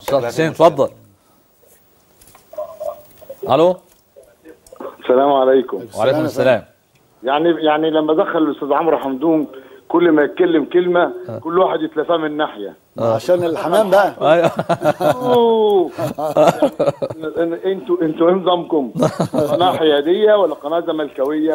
استاذ حسين اتفضل الو السلام عليكم وعليكم السلام يعني يعني لما دخل الاستاذ عمرو حمدون كل ما يتكلم كلمه كل واحد يتلفاه من ناحيه عشان الحمام بقى ايوه أوه. يعني انتوا انتوا ايه نظامكم؟ قناه حياديه ولا قناه زملكاويه؟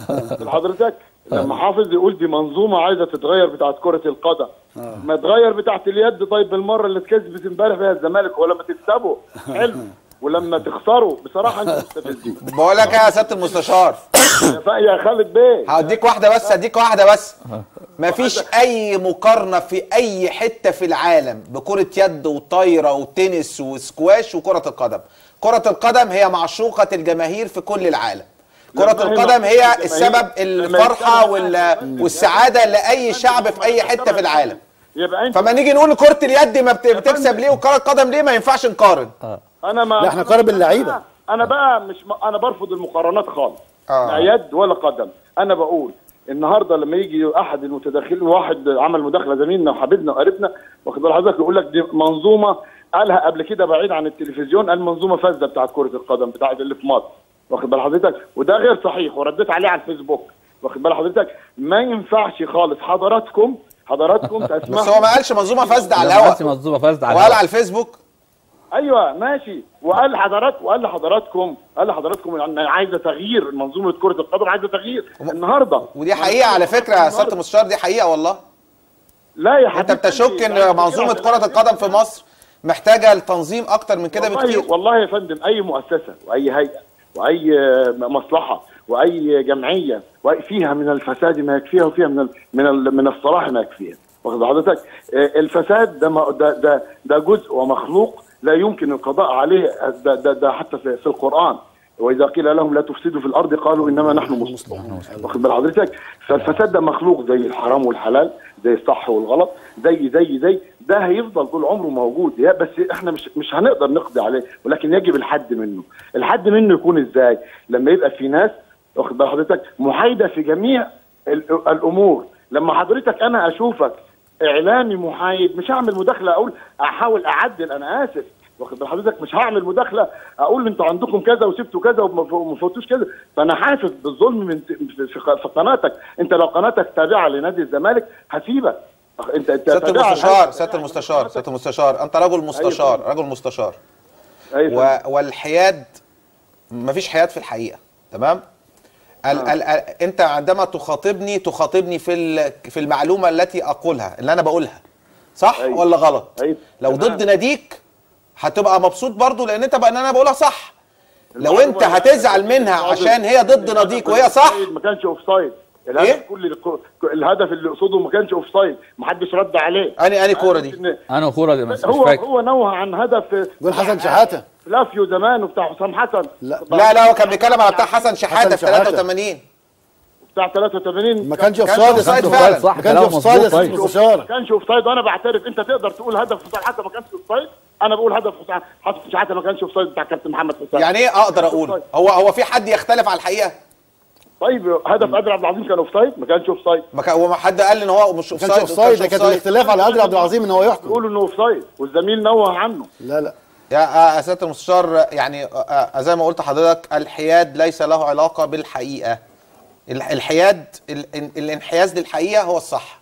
حضرتك لما حافظ يقول دي منظومه عايزه تتغير بتاعت كره القدم ما تغير بتاعت اليد طيب بالمره اللي اتكسبت امبارح فيها الزمالك ولما تكسبوا حلو ولما تخسروا بصراحه انتوا مستفزين بقول لك إيه يا سياده المستشار يا ف- يا خالد بيه هديك واحده بس هديك واحده بس مفيش اي مقارنه في اي حته في العالم بكره يد وطايره وتنس وسكواش وكره القدم كره القدم هي معشوقه الجماهير في كل العالم كرة لما هي القدم هي معشوقة السبب الجماهير، لما الفرحة يتكلم وال... عنها والسعادة لأي شعب في أي حتة في العالم يبقى انت فما نيجي نقول كرة اليد ما بت- بتكسب ليه وكرة القدم ليه ما ينفعش نقارن انا ما لا، احنا قارب اللعيبة. انا بقى مش م... انا برفض المقارنات خالص آه. لا يد ولا قدم انا بقول النهارده لما يجي احد المتداخلين واحد عمل مداخله زميلنا وحبيبنا وقريبنا واخد بال حضرتك يقول لك دي منظومه قالها قبل كده بعيد عن التلفزيون قال منظومه فاسده بتاعت كره القدم بتاعت اللي في مصر واخد بال حضرتك وده غير صحيح ورديت عليه على الفيسبوك واخد بال حضرتك ما ينفعش خالص حضراتكم حضراتكم تسمحوا بس هو ما قالش منظومة فاسدة على لما الهواء قلت منظومه فاسده على وقال الهواء. على الفيسبوك ايوه ماشي وقال لحضرات وقال لحضراتكم قال لحضراتكم ان عايزه تغيير منظومه كره القدم عايزه تغيير النهارده ودي حقيقة على فكرة يا سيادة المستشار دي حقيقة والله لا يا انت حبيبي بتشك ان منظومة كرة القدم في مصر محتاجة لتنظيم اكتر من كده والله, بكتير والله يا فندم اي مؤسسه واي هيئه واي مصلحه واي جمعيه وأي- فيها من الفساد ما يكفيها وفيها من ال من ال من الصلاح ما يكفيها واخد حضرتك آه، الفساد ده ما- ده ده ده جزء ومخلوق لا يمكن القضاء عليه ده ده, ده حتى في, في القران واذا قيل لهم لا تفسدوا في الارض قالوا انما نحن مصلحون واخد بال حضرتك فالفساد ده مخلوق زي الحرام والحلال زي الصح والغلط زي زي زي ده هيفضل طول عمره موجود يا بس احنا مش مش هنقدر نقضي عليه ولكن يجب الحد منه الحد منه يكون ازاي لما يبقى في ناس واخد بال حضرتك محايده في جميع ال- الامور لما حضرتك انا اشوفك اعلامي محايد مش هعمل مداخله اقول احاول اعدل انا اسف واخد بال حضرتك مش هعمل مداخله اقول انتوا عندكم كذا وسبتوا كذا وما ف- وما فوتوش كذا فانا حاسس بالظلم من في, في, في قناتك انت لو قناتك تابعه لنادي الزمالك هسيبك أخ- انت انت سيادة تابعة المستشار لنادي- سيادة المستشار سيادة المستشار انت رجل مستشار رجل مستشار أيوة. و... والحياد مفيش حياد في الحقيقه تمام ال... ال... ال... انت عندما تخاطبني تخاطبني في ال... في المعلومه التي اقولها اللي انا بقولها صح أيوة. ولا غلط أيوة. لو تمام. ضد ناديك هتبقى مبسوط برضو لان انت بقى ان انا بقولها صح لو المعلومة انت اللي- هتزعل منها عشان هي ضد ناديك وهي صح ما كانش اوف سايد الهدف إيه؟ كل الك- الهدف اللي يقصده ما كانش اوف سايد ما حدش رد عليه اني اني كوره دي إن- انا كوره دي بس مش هو فاكر هو نوه عن هدف جول حسن شحاته لافيو زمان وبتاع حسام حسن لا. لا لا هو كان بيتكلم على بتاع حسن شحاته في حسن شحاتة. 83 بتاع 83 ما كانش اوف كانش سايد يا أوفسايد سيادة فعلا. المستشار. صح ما كانش كلامه اوف سايد يا مظبوط سيادة طيب المستشار ما كانش اوف سايد وانا بعترف انت تقدر تقول هدف حسام حسن ما كانش اوف سايد انا بقول هدف حسام حسن شحاته ما كانش اوف سايد بتاع كابتن محمد حسام يعني ايه اقدر اقول هو هو في حد يختلف على الحقيقه طيب هدف قادر عبد العظيم كان اوف سايد ما كانش اوف سايد ما كان هو ما حد قال ان هو مش ما اوف كانش اوف سايد ده كانت الاختلاف على قادر عبد العظيم ان هو يحكم يقولوا انه اوف سايد والزميل نوه عنه لا لا يا آه، يا سياده المستشار يعني آه، آه، زي ما قلت لحضرتك الحياد ليس له علاقه بالحقيقه ال- الحياد ال- ال- الانحياز للحقيقه هو الصح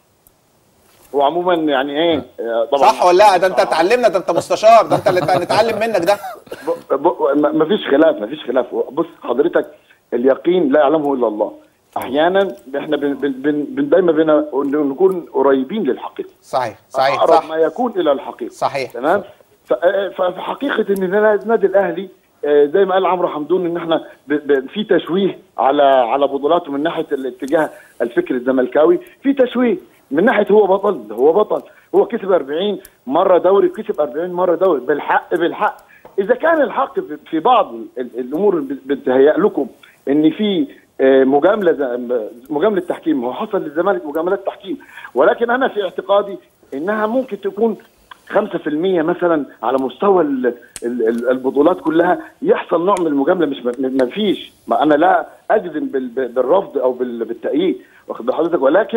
هو عموما يعني ايه آه، طبعا صح ولا لا ده انت اتعلمنا ده انت مستشار ده انت اللي نتعلم منك ده ب- ب- ما فيش خلاف ما فيش خلاف بص حضرتك اليقين لا يعلمه الا الله احيانا احنا بن بن بن بن دايما بنا نكون قريبين للحقيقه صحيح صحيح اقرب صح ما يكون الى الحقيقه صحيح تمام ف- آه، ففي حقيقه ان النادي الاهلي آه، زي ما قال عمرو حمدون ان احنا ب- ب- في تشويه على على بطولاته من ناحيه الاتجاه الفكر الزملكاوي في تشويه من ناحيه هو بطل هو بطل هو كسب 40 مره دوري كسب 40 مره دوري بالحق بالحق اذا كان الحق في- في بعض ال- الامور اللي بتهيأ لكم ان في آه، مجامله ز- مجامله تحكيم هو حصل للزمالك مجاملات تحكيم ولكن انا في اعتقادي انها ممكن تكون 5% مثلا على مستوى ال- ال- ال- البطولات كلها يحصل نوع من المجامله مش ما فيش ما انا لا اجزم بال- بالرفض او بال- بالتأييد واخد بال حضرتك ولكن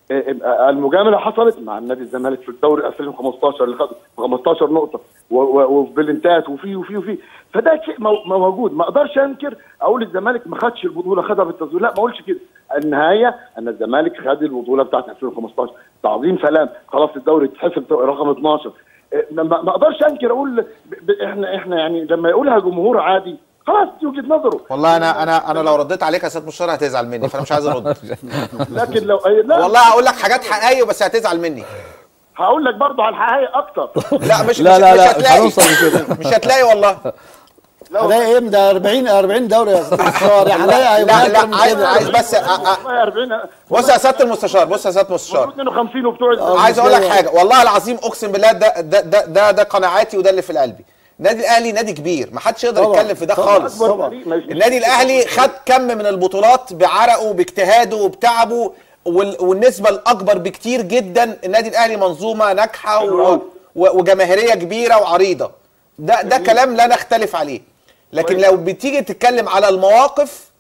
آه، المجامله حصلت مع النادي الزمالك في الدوري 2015 اللي خد 15 نقطه و- و- وفي بلنتات وفي وفي وفي فده شيء مو- موجود ما اقدرش انكر اقول الزمالك ما خدش البطوله خدها بالتزوير لا ما اقولش كده النهايه ان الزمالك خد البطوله بتاعت 2015 تعظيم سلام خلاص الدوري اتحسب رقم 12 آه، ما ما اقدرش انكر اقول ب- ب- احنا احنا يعني لما يقولها جمهور عادي خلاص دي وجهه نظره والله انا انا انا لو رديت عليك يا سيد مشار هتزعل مني فانا مش عايز ارد لكن لو لا والله هقول لك حاجات حقيقيه بس هتزعل مني هقول لك برضه على الحقيقه اكتر لا مش لا مش, لا مش لا مش هتلاقي هنوصل لكده مش هتلاقي والله هلاقي ايه ده 40 40 دوري يا استاذ مصطفى هلاقي لا هيبقى لا أكتر من عايز كده. عايز بس أ- أ- والله 40 بص يا سياده المستشار بص يا سياده المستشار 52 وبتوع عايز اقول لك كده. حاجه والله العظيم اقسم بالله ده ده ده ده, ده قناعاتي وده اللي في قلبي النادي الاهلي نادي كبير ما حدش يقدر طبعاً، يتكلم في ده طبعاً، خالص أكبر طبعاً. فريق ما يجيش. النادي الاهلي خد كم من البطولات بعرقه باجتهاده وبتعبه وال- والنسبه الاكبر بكتير جدا النادي الاهلي منظومه ناجحه حلو و- أوي. و- وجماهيريه كبيره وعريضه ده ده كلام لا نختلف عليه لكن كويس. لو بتيجي تتكلم على المواقف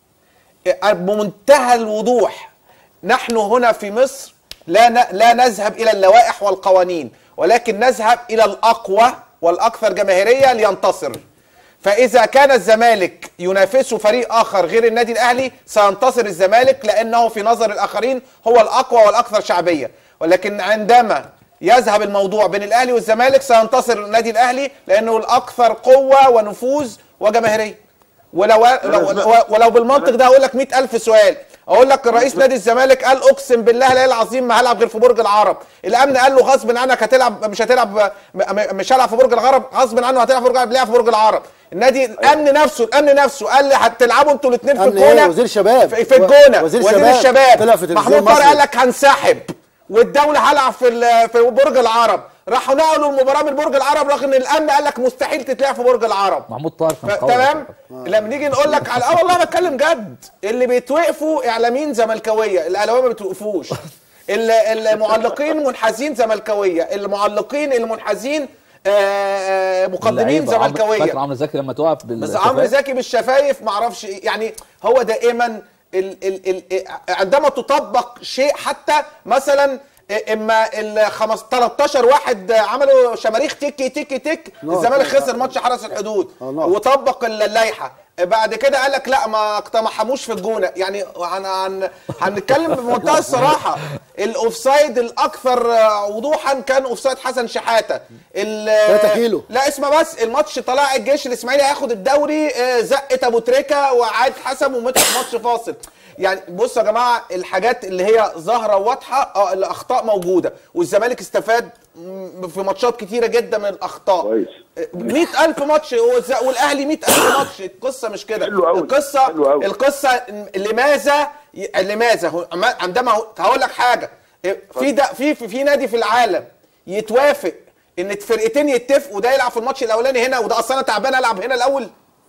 بمنتهى الوضوح نحن هنا في مصر لا ن- لا نذهب الى اللوائح والقوانين ولكن نذهب الى الاقوى والاكثر جماهيريه لينتصر فاذا كان الزمالك ينافسه فريق اخر غير النادي الاهلي سينتصر الزمالك لانه في نظر الاخرين هو الاقوى والاكثر شعبيه ولكن عندما يذهب الموضوع بين الاهلي والزمالك سينتصر النادي الاهلي لانه الاكثر قوه ونفوذ وجماهيريه ولو لو ولو بالمنطق ده هقول لك 100000 سؤال اقول لك رئيس نادي الزمالك قال اقسم بالله لا العظيم ما هلعب غير في برج العرب الامن قال له غصب عنك هتلعب مش هتلعب م- م- مش هلعب في برج العرب غصب عنه هتلعب في برج العرب لعب في برج العرب النادي الامن نفسه الامن نفسه قال لي هتلعبوا انتوا الاثنين في أمن إيه؟ الجونه وزير شباب. في, في الجونه وزير وزير, شباب. الشباب طلع في تلفزيون محمود طارق مصري. قال لك هنسحب والدوله هلعب في ال- في برج العرب راحوا نقلوا المباراه من برج العرب رغم ان الامن قال لك مستحيل تتلعب في برج العرب محمود طارق كان ف- قوي. تمام لما نيجي نقول لك على اه والله بتكلم جد اللي بيتوقفوا اعلاميين زملكاويه الاهلاويه ما بيتوقفوش ال- المعلقين منحازين زملكاويه المعلقين المنحازين آه، آه، مقدمين اللعيبة. عمرو- فاكر زملكاويه عمرو زكي لما توقف بال بس عمرو زكي بالشفايف ما اعرفش إيه. يعني هو دائما ال ال ال عندما تطبق شيء حتى مثلا اما ال 15 13 واحد عملوا شماريخ تيكي تيكي تيك نقط. الزمالك خسر ماتش حرس الحدود آه، نقط. وطبق اللائحه بعد كده قال لك لا ما اقتمحموش في الجونه يعني هن هن هنتكلم بمنتهى الصراحه الاوفسايد الاكثر وضوحا كان اوفسايد حسن شحاته ال- 3 كيلو. لا اسمع بس الماتش طلع الجيش الاسماعيلي هياخد الدوري آه، زقه ابو تريكه وعاد حسب وماتش ماتش فاصل يعني بصوا يا جماعه الحاجات اللي هي ظاهره وواضحه اه الاخطاء موجوده والزمالك استفاد م- في ماتشات كتيره جدا من الاخطاء كويس. 100000 ماتش والز- والاهلي 100000 ماتش القصه مش كده حلو أوي. القصه حلو أوي. القصه لماذا ي- لماذا هو- عم- عندما هو- هقول لك حاجه في ده في في, في نادي في العالم يتوافق ان فرقتين يتفقوا ده يلعب في الماتش الاولاني هنا وده اصلا انا تعبان العب هنا الاول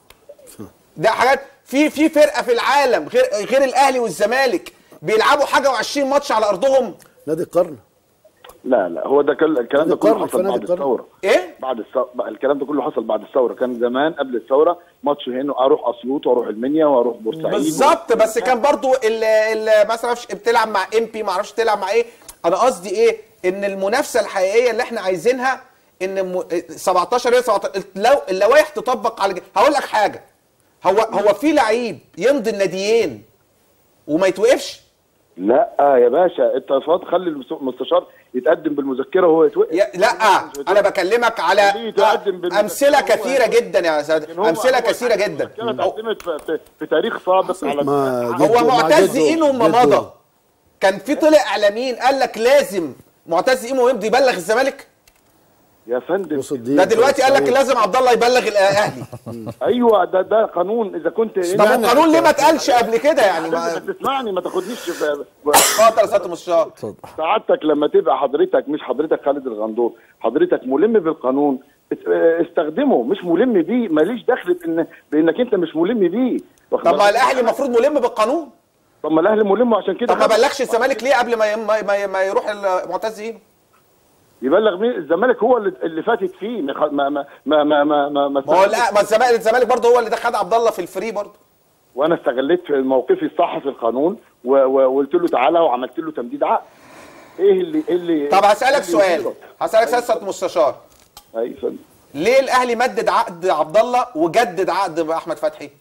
ده حاجات في في فرقه في العالم غير غير الاهلي والزمالك بيلعبوا حاجه و20 ماتش على ارضهم نادي القرن لا لا هو ده كل الكلام ده نادي القرن، كله في حصل نادي بعد القرن. الثوره ايه بعد الثوره الكلام ده كله حصل بعد الثوره كان زمان قبل الثوره ماتش هنا اروح اسيوط واروح المنيا واروح بورسعيد بالظبط بس كان برضو ال ال مثلا معرفش بتلعب مع ام بي ما اعرفش تلعب مع ايه انا قصدي ايه ان المنافسه الحقيقيه اللي احنا عايزينها ان م- 17 هي 17 لو اللوائح تطبق على ج- هقول لك حاجه هو هو في لعيب يمضي الناديين وما يتوقفش لا يا باشا انت فاض خلي المس- المستشار يتقدم بالمذكره وهو يتوقف يا لا انا بكلمك على خليه يتقدم بالمذكرة امثله وهو كثيره يتوقف. جدا يا سيد لكن هو- امثله هو كثيره جدا المذكرة اتقدمت في, في, في تاريخ سابق على ما على- جد- هو مع معتز جده- اينو ما جده. مضى كان في طلع اعلاميين قال لك لازم معتز اينو يمضي يبلغ الزمالك يا فندم بص الدين ده دلوقتي قال لك سعيد. لازم عبد الله يبلغ الاهلي ايوه ده ده قانون اذا كنت طب القانون ليه ما اتقالش قبل كده يعني ما ما تسمعني ما تاخدنيش في اتفضل يا سياده المستشار اتفضل سعادتك لما تبقى حضرتك مش حضرتك خالد الغندور حضرتك ملم بالقانون ات- اه، استخدمه مش ملم بيه ماليش دخل بان بانك انت مش ملم بيه واخد طب ما بالك؟ الاهلي المفروض ملم بالقانون طب ما الاهلي ملم عشان كده طب ما خد- بلغش الزمالك ليه قبل ما ما, ما, ما يروح المعتز اينو يبلغ مين الزمالك هو اللي, اللي فاتت فيه ما ما ما ما ما ما, ما, ما ما هو لا ما الزمالك الزمالك برضه هو اللي ده خد عبد الله في الفري برضه وانا استغليت في موقفي الصح في القانون و- و- وقلت له تعالى وعملت له تمديد عقد ايه اللي إيه اللي طب هسالك إيه اللي سؤال يصيبك؟ هسالك سؤال سياده المستشار اي فندم ليه الاهلي مدد عقد عبد الله وجدد عقد احمد فتحي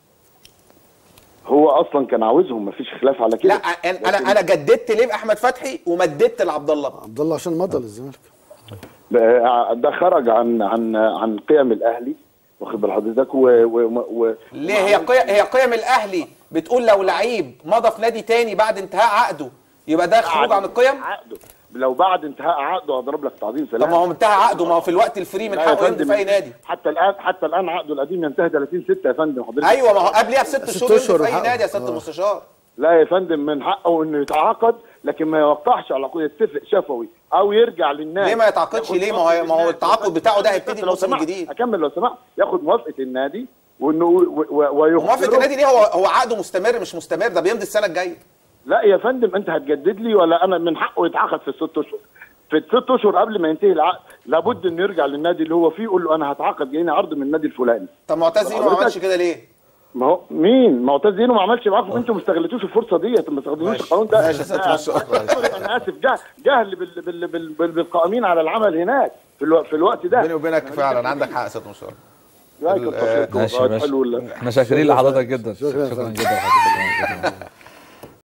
هو اصلا كان عاوزهم مفيش خلاف على كده لا انا انا انا جددت ليه باحمد فتحي ومددت لعبد الله عبد الله عشان مضى للزمالك ده ده خرج عن عن عن قيم الاهلي واخد بال حضرتك و, و, و ليه هي قيم هي قيم الاهلي بتقول لو لعيب مضى في نادي تاني بعد انتهاء عقده يبقى ده خروج عن القيم عقده لو بعد انتهاء عقده هضرب لك تعظيم طب سلام ما هو انتهى عقده ما هو في الوقت الفري من لا يا حقه يمضي فندم، في اي نادي حتى الان حتى الان عقده القديم ينتهي 30 6 يا فندم حضرتك ايوه ما هو قبلها بست ست شهور يمضي أشهر في اي حقه. نادي يا سياده آه. المستشار لا يا فندم من حقه انه يتعاقد لكن ما يوقعش على عقود يتفق شفوي او يرجع للنادي ليه ما يتعاقدش؟ ياخد ليه؟ ما هو- ما هو موافقة التعاقد النادي. بتاعه ده هيبتدي لو الموسم سمحت، الجديد. اكمل لو سمحت ياخد موافقه النادي وانه و- و- ويخبره موافقه النادي ليه هو هو عقده مستمر مش مستمر ده بيمضي السنه الجايه لا يا فندم انت هتجدد لي ولا انا من حقه يتعاقد في الست اشهر في الست اشهر قبل ما ينتهي العقد لابد انه يرجع للنادي اللي هو فيه يقول له انا هتعاقد جايني عرض من النادي الفلاني طب معتز اينو ما حضرتك- عملش كده ليه؟ ما هو مين معتز زينو ما عملش معاكم انتوا ما استغلتوش الفرصه ديت ما استخدموش ماشي. القانون ده ماشي يا سيادة ده- المستشار. انا اسف جهل جهل بال- بال- بال- بال- بالقائمين على العمل هناك في الوقت في الوقت ده بيني وبينك فعلا عندك حق يا سياده المستشار لا، كتر خيركم. ماشي ماشي حلو ال- احنا شاكرين لحضرتك جدا شكراً. شكرا جدا لحضرتك